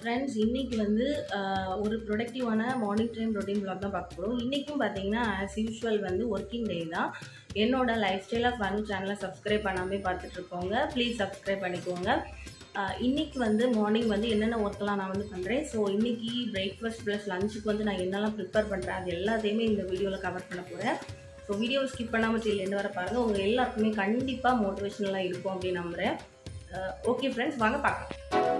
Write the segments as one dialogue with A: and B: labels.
A: friends இன்னைக்கு வந்து ஆஹ், ஒரு ப்ரொடக்டிவான மார்னிங் டைம் ரொட்டீன் vlog தான் பார்க்க போகிறோம் இன்றைக்கும் பார்த்தீங்கன்னா ஆஸ் யூஷுவல் வந்து ஒர்க்கிங் டே தான் என்னோட லைஃப் ஸ்டைல் ஆஃப் ஃபன் சேனலை சப்ஸ்கிரைப் பண்ணாமே பார்த்துட்டு இருக்கோங்க ப்ளீஸ் சப்ஸ்கிரைப் பண்ணிக்கோங்க ஆஹ், இன்னைக்கு வந்து மார்னிங் வந்து என்னென்ன ஒர்க்கெல்லாம் நான் வந்து பண்ணுறேன் ஸோ இன்னைக்கு பிரேக்ஃபாஸ்ட் ப்ளஸ் லஞ்சுக்கு வந்து நான் என்னெல்லாம் ப்ரிப்பேர் பண்ணுறேன் அது எல்லாத்தையுமே இந்த வீடியோவில் கவர் பண்ண போகிறேன் ஸோ வீடியோவை ஸ்கிப் பண்ணாமல் till end வர பாருங்கள் உங்கள் எல்லாருக்குமே கண்டிப்பாக மோட்டிவேஷனலாக இருக்கும் அப்படின்னு நம்புகிறேன் ஓகே ஃப்ரெண்ட்ஸ் வாங்க பார்க்கலாம்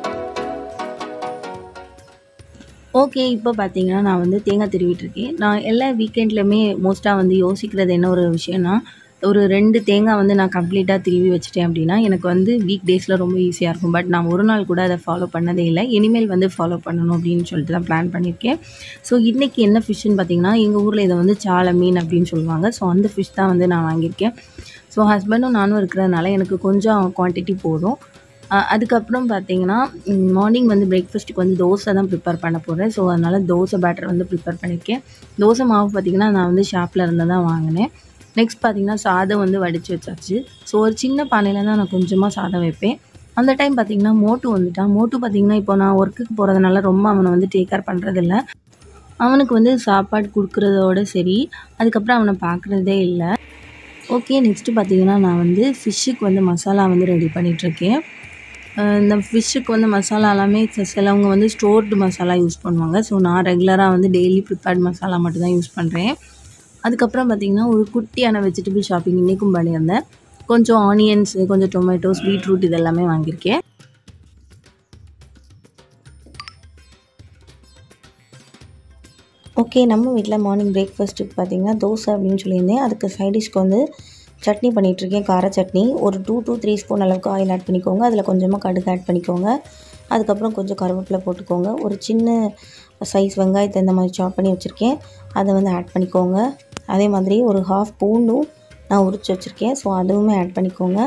B: ஓகே இப்போ பார்த்தீங்கன்னா நான் வந்து தேங்காய் திருவிட்டு இருக்கேன் நான் எல்லா வீக்கெண்ட்லையுமே மோஸ்ட்டாக வந்து யோசிக்கிறது என்ன ஒரு விஷயம்னா ஒரு ரெண்டு தேங்காய் வந்து நான் கம்ப்ளீட்டாக திருவி வச்சிட்டேன் அப்படின்னா எனக்கு வந்து வீக் டேஸில் ரொம்ப ஈஸியாக இருக்கும் பட் நான் ஒரு நாள் கூட அதை ஃபாலோ பண்ணதே இல்லை இனிமேல் வந்து ஃபாலோ பண்ணணும் அப்படின்னு சொல்லிட்டு தான் பிளான் பண்ணியிருக்கேன் ஸோ இன்றைக்கி என்ன ஃபிஷ்ஷுன்னு பார்த்தீங்கன்னா எங்கள் ஊரில் இதை வந்து சால மீன் அப்படின்னு சொல்லுவாங்க ஸோ அந்த ஃபிஷ் தான் வந்து நான் வாங்கியிருக்கேன் ஸோ ஹஸ்பண்டும் நானும் இருக்கிறதுனால எனக்கு கொஞ்சம் குவான்டிட்டி போதும் அஹ் அதுக்கப்புறம் பார்த்தீங்கன்னா மார்னிங் வந்து பிரேக்ஃபாஸ்ட்டுக்கு வந்து தோசை தான் ப்ரிப்பேர் பண்ண போகிறேன் ஸோ அதனால் தோசை பேட்டர் வந்து ப்ரிப்பேர் பண்ணியிருக்கேன் தோசை மாவு பார்த்திங்கன்னா நான் வந்து ஷாப்பில் இருந்து தான் வாங்கினேன் நெக்ஸ்ட் பார்த்திங்கன்னா சாதம் வந்து வடித்து வச்சாச்சு ஸோ ஒரு சின்ன பானையில் தான் நான் கொஞ்சமாக சாதம் வைப்பேன் அந்த டைம் பார்த்திங்கன்னா மோட்டு வந்துட்டான் மோட்டு பார்த்திங்கன்னா இப்போ நான் ஒர்க்குக்கு போகிறதுனால ரொம்ப அவனை வந்து டேக் கேர் பண்ணுறதில்ல அவனுக்கு வந்து சாப்பாடு கொடுக்குறதோட சரி அதுக்கப்புறம் அவனை பார்க்குறதே இல்லை ஓகே நெக்ஸ்ட்டு பார்த்தீங்கன்னா நான் வந்து ஃபிஷ்ஷுக்கு வந்து மசாலா வந்து ரெடி பண்ணிகிட்ருக்கேன் இந்த ஃபிஷ்ஷுக்கு வந்து மசாலா எல்லாமே சி- சிலவங்க வந்து ஸ்டோர்டு மசாலா யூஸ் பண்ணுவாங்க ஸோ நான் ரெகுலராக வந்து டெய்லி ப்ரிப்பேர்ட் மசாலா மட்டும் தான் யூஸ் பண்ணுறேன் அதுக்கப்புறம் பார்த்திங்கன்னா ஒரு குட்டியான வெஜிடபிள் ஷாப்பிங் இன்றைக்கும் பண்ணியிருந்தேன் கொஞ்சம் ஆனியன்ஸு கொஞ்சம் டொமேட்டோஸ் பீட்ரூட் இதெல்லாமே வாங்கியிருக்கேன்
C: ஓகே நம்ம வீட்டில் மார்னிங் பிரேக்ஃபாஸ்ட்டுக்கு பார்த்தீங்கன்னா தோசை அப்படின்னு சொல்லியிருந்தேன் அதுக்கு சைடிஷ்க்கு வந்து சட்னி பண்ணிகிட்ருக்கேன் கார சட்னி ஒரு டூ to த்ரீ ஸ்பூன் அளவுக்கு ஆயில் ஆட் பண்ணிக்கோங்க அதில் கொஞ்சமாக கடுகு ஆட் பண்ணிக்கோங்க அதுக்கப்புறம் கொஞ்சம் கருவேப்பிலை போட்டுக்கோங்க ஒரு சின்ன சைஸ் வெங்காயத்தை இந்த மாதிரி சாப் பண்ணி வச்சுருக்கேன் அதை வந்து ஆட் பண்ணிக்கோங்க அதே மாதிரி ஒரு ஹாஃப் பூண்டும் நான் உரிச்சு வச்சுருக்கேன் ஸோ அதுவுமே ஆட் பண்ணிக்கோங்க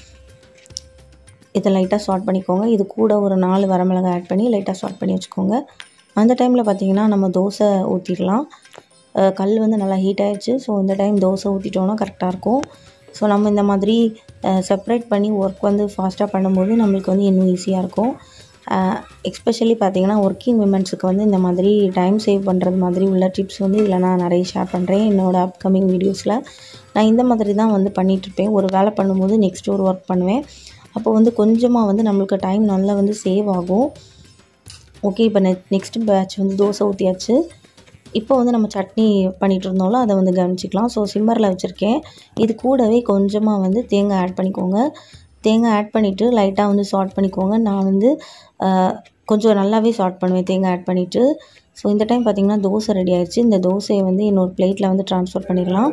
C: இதை லைட்டாக சார்ட் பண்ணிக்கோங்க இது கூட ஒரு நாலு வரமிளகாய் ஆட் பண்ணி லைட்டாக சார்ட் பண்ணி வச்சுக்கோங்க அந்த டைமில் பார்த்தீங்கன்னா நம்ம தோசை ஊற்றிடலாம் அஹ் கல் வந்து நல்லா ஹீட் ஆயிடுச்சு ஸோ இந்த டைம் தோசை ஊற்றிட்டோன்னா கரெக்டாக இருக்கும் ஸோ நம்ம இந்த மாதிரி செப்பரேட் பண்ணி ஒர்க் வந்து ஃபாஸ்ட்டாக பண்ணும்போது நம்மளுக்கு வந்து இன்னும் ஈஸியாக இருக்கும் எக்ஸ்பெஷலி பார்த்தீங்கன்னா ஒர்க்கிங் விமன்ஸுக்கு வந்து இந்த மாதிரி டைம் சேவ் பண்ணுறது மாதிரி உள்ள டிப்ஸ் வந்து இதில் நான் நிறைய ஷேர் பண்ணுறேன் என்னோடய அப்கமிங் வீடியோஸில் நான் இந்த மாதிரி தான் வந்து பண்ணிகிட்ருப்பேன் ஒரு வேலை பண்ணும்போது நெக்ஸ்ட் ஒரு ஒர்க் பண்ணுவேன் அப்போ வந்து கொஞ்சமாக வந்து நம்மளுக்கு டைம் நல்லா வந்து சேவ் ஆகும் ஓகே இப்போ நெ நெக்ஸ்ட் பேட்ச் வந்து தோசை ஊற்றியாச்சு இப்போ வந்து நம்ம சட்னி பண்ணிகிட்டு இருந்தோம்ல அதை வந்து கவனிச்சிக்கலாம் ஸோ சிம்மரில் வச்சுருக்கேன் இது கூடவே கொஞ்சமாக வந்து தேங்காய் ஆட் பண்ணிக்கோங்க தேங்காய் ஆட் பண்ணிவிட்டு லைட்டாக வந்து சார்ட் பண்ணிக்கோங்க நான் வந்து ஆஹ், கொஞ்சம் நல்லாவே சார்ட் பண்ணுவேன் தேங்காய் ஆட் பண்ணிவிட்டு ஸோ இந்த டைம் பார்த்திங்கன்னா தோசை ரெடி ஆயிடுச்சு இந்த தோசையை வந்து இன்னொரு பிளேட்டில் வந்து ட்ரான்ஸ்ஃபர் பண்ணிடலாம்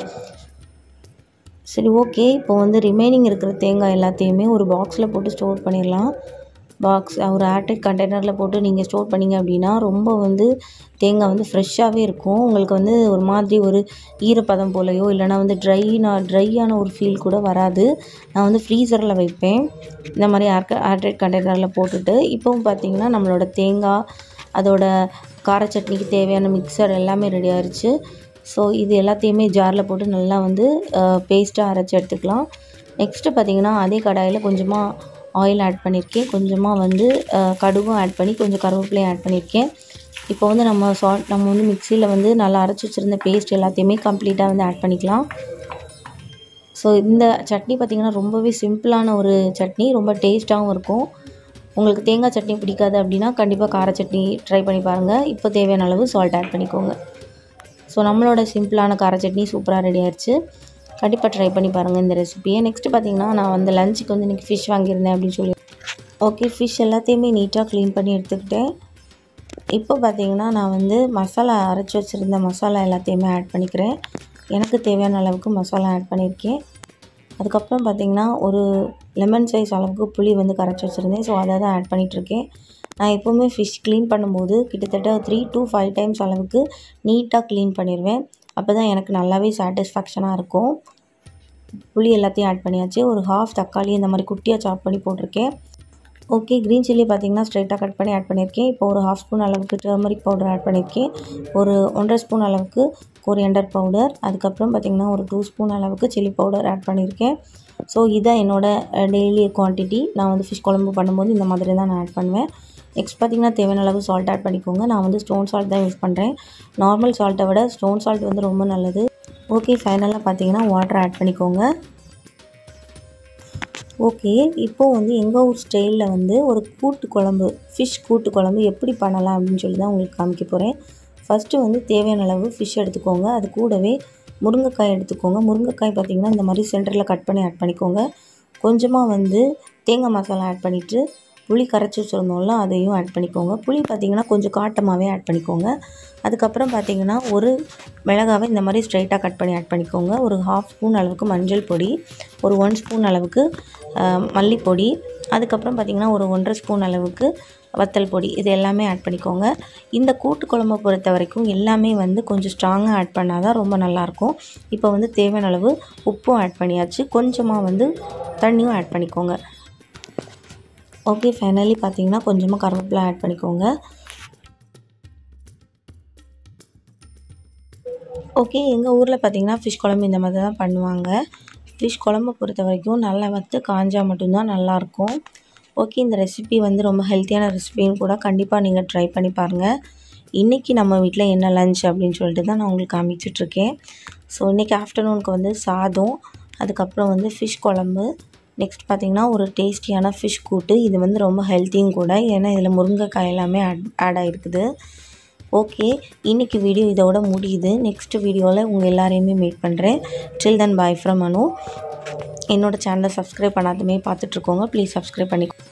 C: சரி ஓகே இப்போ வந்து ரிமைனிங் இருக்கிற தேங்காய் எல்லாத்தையுமே ஒரு பாக்ஸில் போட்டு ஸ்டோர் பண்ணிடலாம் பாக்ஸ் ஒரு ஏர்டைட் கண்டெய்னரில் போட்டு நீங்கள் ஸ்டோர் பண்ணீங்க அப்படின்னா ரொம்ப வந்து தேங்காய் வந்து ஃப்ரெஷ்ஷாகவே இருக்கும் உங்களுக்கு வந்து ஒரு மாதிரி ஒரு ஈரப்பதம் போலையோ இல்லைனா வந்து ட்ரைனா ட்ரையான ஒரு ஃபீல் கூட வராது நான் வந்து ஃப்ரீசரில் வைப்பேன் இந்த மாதிரி ஏர் ஏர்டைட் கண்டெய்னரில் போட்டுட்டு இப்போவும் பார்த்தீங்கன்னா நம்மளோட தேங்காய் அதோட கார சட்னிக்கு தேவையான மிக்சர் எல்லாமே ரெடி ஆயிருச்சு ஸோ இது எல்லாத்தையுமே ஜாரில் போட்டு நல்லா வந்து பேஸ்ட்டாக அரைச்சி எடுத்துக்கலாம் நெக்ஸ்ட்டு பார்த்தீங்கன்னா அதே கடாயில் கொஞ்சமாக ஆயில் ஆட் பண்ணியிருக்கேன் கொஞ்சமாக வந்து அஹ், கடுகும் ஆட் பண்ணி கொஞ்சம் கருவேப்பிலையும் ஆட் பண்ணியிருக்கேன் இப்போ வந்து நம்ம சால்ட் நம்ம வந்து மிக்சியில் வந்து நல்லா அரைச்சி வச்சுருந்த பேஸ்ட் எல்லாத்தையுமே கம்ப்ளீட்டாக வந்து ஆட் பண்ணிக்கலாம் ஸோ இந்த சட்னி பார்த்திங்கன்னா ரொம்பவே சிம்பிளான ஒரு சட்னி ரொம்ப டேஸ்ட்டாகவும் இருக்கும் உங்களுக்கு தேங்காய் சட்னி பிடிக்காது அப்படின்னா கண்டிப்பாக கார சட்னி ட்ரை பண்ணி பாருங்கள் இப்போ தேவையான அளவு சால்ட் ஆட் பண்ணிக்கோங்க ஸோ நம்மளோட சிம்பிளான கார சட்னி சூப்பராக ரெடி ஆயிடுச்சு கண்டிப்பாக ட்ரை பண்ணி பாருங்கள் இந்த ரெசிபியை நெக்ஸ்ட்டு பார்த்தீங்கன்னா நான் வந்து லஞ்சுக்கு வந்து இன்றைக்கி ஃபிஷ் வாங்கியிருந்தேன் அப்படின்னு சொல்லி ஓகே ஃபிஷ் எல்லாத்தையுமே நீட்டாக க்ளீன் பண்ணி எடுத்துக்கிட்டேன் இப்போ பார்த்தீங்கன்னா நான் வந்து மசாலா அரைச்சி வச்சுருந்த மசாலா எல்லாத்தையுமே ஆட் பண்ணிக்கிறேன் எனக்கு தேவையான அளவுக்கு மசாலா ஆட் பண்ணியிருக்கேன் அதுக்கப்புறம் பார்த்தீங்கன்னா ஒரு லெமன் சைஸ் அளவுக்கு புளி வந்து கரைச்சி வச்சுருந்தேன் ஸோ அதை தான் ஆட் பண்ணிகிட்ருக்கேன் நான் எப்போவுமே ஃபிஷ் க்ளீன் பண்ணும்போது கிட்டத்தட்ட த்ரீ to ஃபைவ் டைம்ஸ் அளவுக்கு நீட்டாக க்ளீன் பண்ணிடுவேன் அப்போ தான் எனக்கு நல்லாவே சாட்டிஸ்ஃபேக்ஷனாக இருக்கும் புளி எல்லாத்தையும் ஆட் பண்ணியாச்சு ஒரு ஹாஃப் தக்காளி இந்த மாதிரி குட்டியாக சாப் பண்ணி போட்டிருக்கேன் ஓகே க்ரீன் சில்லி பார்த்தீங்கன்னா ஸ்ட்ரைட்டாக கட் பண்ணி ஆட் பண்ணியிருக்கேன் இப்போ ஒரு ஹாஃப் ஸ்பூன் அளவுக்கு டர்மரிக் பவுடர் ஆட் பண்ணியிருக்கேன் ஒரு ஒன்றரை ஸ்பூன் அளவுக்கு கொரியண்டர் பவுடர் அதுக்கப்புறம் பார்த்திங்கன்னா ஒரு டூ ஸ்பூன் அளவுக்கு சில்லி பவுடர் ஆட் பண்ணியிருக்கேன் ஸோ இதான் என்னோட டெய்லி குவான்டிட்டி நான் வந்து ஃபிஷ் குழம்பு பண்ணும்போது இந்த மாதிரி தான் நான் ஆட் பண்ணுவேன் நெக்ஸ்ட் பார்த்திங்கன்னா தேவையான அளவு சால்ட் ஆட் பண்ணிக்கோங்க நான் வந்து ஸ்டோன் சால்ட் தான் யூஸ் பண்ணுறேன் நார்மல் சால்ட்டை விட ஸ்டோன் சால்ட் வந்து ரொம்ப நல்லது ஓகே ஃபைனலாக பார்த்தீங்கன்னா வாட்டர் ஆட் பண்ணிக்கோங்க ஓகே இப்போது வந்து எங்கள் ஊர் ஸ்டைலில் வந்து ஒரு கூட்டு குழம்பு ஃபிஷ் கூட்டு குழம்பு எப்படி பண்ணலாம் அப்படின்னு சொல்லி தான் உங்களுக்கு காமிக்க போகிறேன் ஃபஸ்ட்டு வந்து தேவையான அளவு ஃபிஷ் எடுத்துக்கோங்க அது கூடவே முருங்கைக்காய் எடுத்துக்கோங்க முருங்கைக்காய் பார்த்திங்கன்னா இந்த மாதிரி சென்டரில் கட் பண்ணி ஆட் பண்ணிக்கோங்க கொஞ்சமாக வந்து தேங்காய் மசாலா ஆட் பண்ணிவிட்டு புளி கரைச்சி வச்சுருந்தோம்ல அதையும் ஆட் பண்ணிக்கோங்க புளி பார்த்திங்கன்னா கொஞ்சம் காட்டமாகவே ஆட் பண்ணிக்கோங்க அதுக்கப்புறம் பார்த்திங்கன்னா ஒரு மிளகாவை இந்த மாதிரி ஸ்ட்ரைட்டாக கட் பண்ணி ஆட் பண்ணிக்கோங்க ஒரு ஹாஃப் ஸ்பூன் அளவுக்கு மஞ்சள் பொடி ஒரு ஒன் ஸ்பூன் அளவுக்கு மல்லிப்பொடி அதுக்கப்புறம் பார்த்திங்கன்னா ஒரு ஒன்றரை ஸ்பூன் அளவுக்கு வத்தல் பொடி இது எல்லாமே ஆட் பண்ணிக்கோங்க இந்த கூட்டு குழம்பை பொறுத்த வரைக்கும் எல்லாமே வந்து கொஞ்சம் ஸ்ட்ராங்காக ஆட் பண்ணால் தான் ரொம்ப நல்லாயிருக்கும் இப்போ வந்து தேவையான அளவு உப்பும் ஆட் பண்ணியாச்சு கொஞ்சமாக வந்து தண்ணியும் ஆட் பண்ணிக்கோங்க ஓகே ஃபைனலி பார்த்தீங்கன்னா கொஞ்சமாக கருவேப்பிலை ஆட் பண்ணிக்கோங்க ஓகே எங்கள் ஊரில் பார்த்தீங்கன்னா ஃபிஷ் குழம்பு இந்த மாதிரி தான் பண்ணுவாங்க ஃபிஷ் குழம்பை பொறுத்த வரைக்கும் நல்லா வத்து காஞ்சால் மட்டும்தான் நல்லாயிருக்கும் ஓகே இந்த ரெசிபி வந்து ரொம்ப ஹெல்த்தியான ரெசிபின்னு கூட கண்டிப்பாக நீங்கள் ட்ரை பண்ணி பாருங்கள் இன்றைக்கி நம்ம வீட்டில் என்ன லஞ்ச் அப்படின்னு சொல்லிட்டு தான் நான் உங்களுக்கு காமிச்சிட்ருக்கேன் ஸோ இன்றைக்கி ஆஃப்டர்நூனுக்கு வந்து சாதம் அதுக்கப்புறம் வந்து ஃபிஷ் குழம்பு நெக்ஸ்ட் பார்த்திங்கன்னா ஒரு டேஸ்டியான ஃபிஷ் கூட்டு இது வந்து ரொம்ப ஹெல்த்தியும் கூட ஏன்னா இதில் முருங்கைக்காய் எல்லாமே ஆட் ஆட் ஆகிருக்குது ஓகே இன்றைக்கி வீடியோ இதோட முடியுது நெக்ஸ்ட் வீடியோவில் உங்கள் எல்லாரையுமே மீட் பண்ணுறேன் டில் தன் பாய் ஃப்ரம் அனு என்னோடய சேனலை சப்ஸ்கிரைப் பண்ணாதமே பார்த்துட்ருக்கோங்க ப்ளீஸ் சப்ஸ்கிரைப் பண்ணி